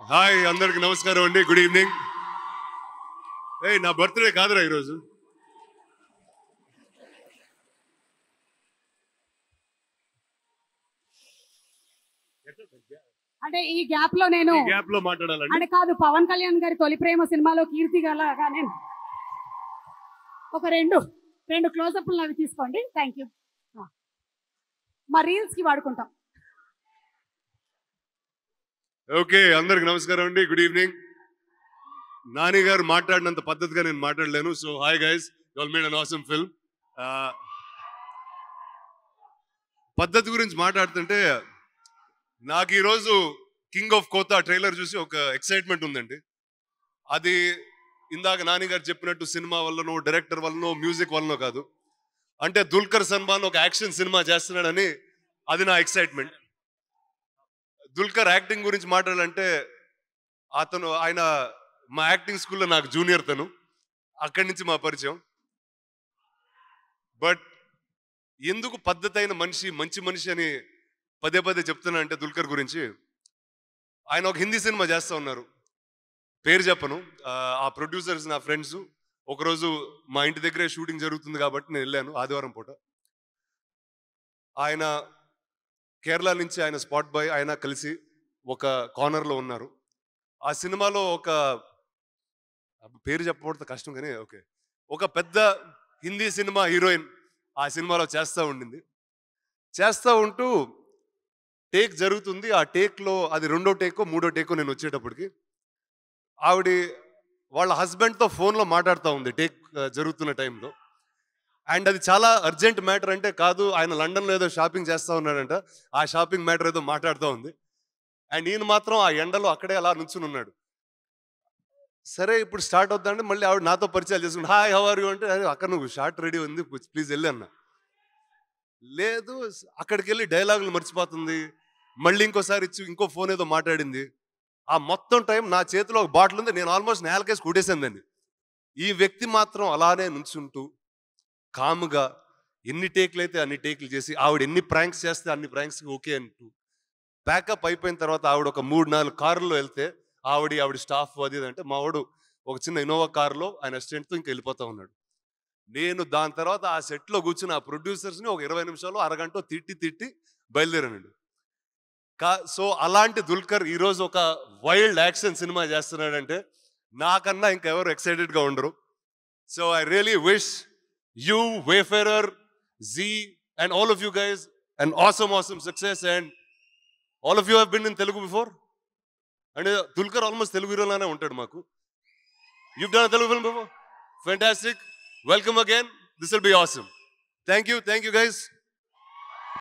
hi అందరికి నమస్కారం అండి గుడ్ ఈవినింగ్ ఏ నా బర్త్డే కాదురా ఈరోజు అంటే ఈ గ్యాప్ లో నేను ఈ గ్యాప్ లో మాట్లాడాలండి అంటే కాదు పవన్ కళ్యాణ్ గారి తొలి ప్రేమ సినిమాలో కీర్తి గలగా నేను ఒక రెండు రెండు క్లోజప్లు అవి తీసుకోండి థ్యాంక్ యూ మా రీల్స్ కి వాడుకుంటాం ఓకే అందరికి నమస్కారం అండి గుడ్ ఈవినింగ్ నాని గారు మాట్లాడినంత పద్ధతిగా నేను మాట్లాడలేను so hi guys you all made an awesome film పద్ధతి గురించి మాట్లాడుతుంటే నాకు ఈరోజు కింగ్ ఆఫ్ కోతా ట్రైలర్ చూసి ఒక ఎక్సైట్మెంట్ ఉందండి అది ఇందాక నాని గారు చెప్పినట్టు సినిమా వల్లనో డైరెక్టర్ వల్లనో మ్యూజిక్ వల్లనో కాదు అంటే దుల్కర్ సల్మాన్ ఒక యాక్షన్ సినిమా చేస్తున్నాడని అది నా ఎక్సైట్మెంట్ దుల్కర్ యాక్టింగ్ గురించి మాట్లాడాలంటే అతను ఆయన మా యాక్టింగ్ స్కూల్లో నాకు జూనియర్ తను అక్కడి నుంచి మా పరిచయం బట్ ఎందుకు పద్ధతి అయిన మనిషి మంచి మనిషి అని పదే పదే చెప్తున్నా అంటే దుల్కర్ గురించి ఆయన ఒక హిందీ సినిమా చేస్తూ ఉన్నారు పేరు చెప్పను ఆ, ఆ ప్రొడ్యూసర్స్ నా ఫ్రెండ్స్ ఒకరోజు మా ఇంటి దగ్గరే షూటింగ్ జరుగుతుంది కాబట్టి నేను వెళ్ళాను ఆదివారం పూట ఆయన కేరళ నుంచి ఆయన స్పాట్ బాయ్ ఆయన కలిసి ఒక కార్నర్లో ఉన్నారు ఆ సినిమాలో ఒక అబ్బ, పేరు చెప్పకూడదు కష్టం కానీ ఓకే ఒక పెద్ద హిందీ సినిమా హీరోయిన్ ఆ సినిమాలో చేస్తూ ఉండింది చేస్తూ ఉంటూ టేక్ జరుగుతుంది ఆ టేక్లో అది రెండో టేకో మూడో టేకో నేను వచ్చేటప్పటికి ఆవిడ వాళ్ళ హస్బెండ్తో ఫోన్లో మాట్లాడుతూ ఉంది టేక్ ఆ, జరుగుతున్న టైంలో అండ్ అది చాలా అర్జెంట్ మ్యాటర్ అంటే కాదు ఆయన లండన్లో ఏదో షాపింగ్ చేస్తూ ఉన్నాడంట ఆ షాపింగ్ మ్యాటర్ ఏదో మాట్లాడుతూ ఉంది అండ్ ఈయన మాత్రం ఆ ఎండలో అక్కడే అలా నుంచుని ఉన్నాడు సరే ఇప్పుడు స్టార్ట్ అవుతుందంటే మళ్ళీ ఆవిడ నాతో పరిచయాలు చేసుకుంటే హాయ్ హౌ ఆర్ యూ అంటే "అరే, అక్కడ నువ్వు షార్ట్ రెడీ ఉంది ప్లీజ్ వెళ్ళి అన్న లేదు అక్కడికి వెళ్ళి డైలాగులు మర్చిపోతుంది మళ్ళీ ఇంకోసారి ఇచ్చి ఇంకో ఫోన్ ఏదో మాట్లాడింది ఆ మొత్తం టైం నా చేతిలో ఒక బాటిల్ ఉంది నేను ఆల్మోస్ట్ నేలకేసి కుట్టేసాను దాన్ని ఈ వ్యక్తి మాత్రం అలానే నుంచుంటూ కాముగా ఎన్ని టేక్లు అయితే అన్ని టేక్లు చేసి ఆవిడ ఎన్ని ప్రాంక్స్ చేస్తే అన్ని ప్రాంక్స్కి ఓకే అంటూ ప్యాకప్ అయిపోయిన తర్వాత ఆవిడ ఒక మూడు నాలుగు కారులో వెళ్తే ఆవిడ ఆవిడ స్టాఫ్ అది ఇది అంటే మా వాడు ఒక చిన్న ఇన్నోవా కారులో ఆయన అసిస్టెంట్తో ఇంకా వెళ్ళిపోతా ఉన్నాడు నేను దాని తర్వాత ఆ సెట్లో కూర్చుని ఆ ప్రొడ్యూసర్స్ని ఒక ఇరవై నిమిషాలు అరగంట తిట్టి తిట్టి బయలుదేరానండి కా సో అలాంటి దుల్కర్ ఈరోజు ఒక వైల్డ్ యాక్షన్ సినిమా చేస్తున్నాడంటే నాకన్నా ఇంకెవరు ఎక్సైటెడ్గా ఉండరు so I really wish you Wayfarer ji and all of you guys and awesome awesome success and all of you have been in Telugu before and Dulquer almost Telugu హీరోలానే ఉంటాడు మాకు you done Telugu film before fantastic welcome again this will be awesome thank you thank you guys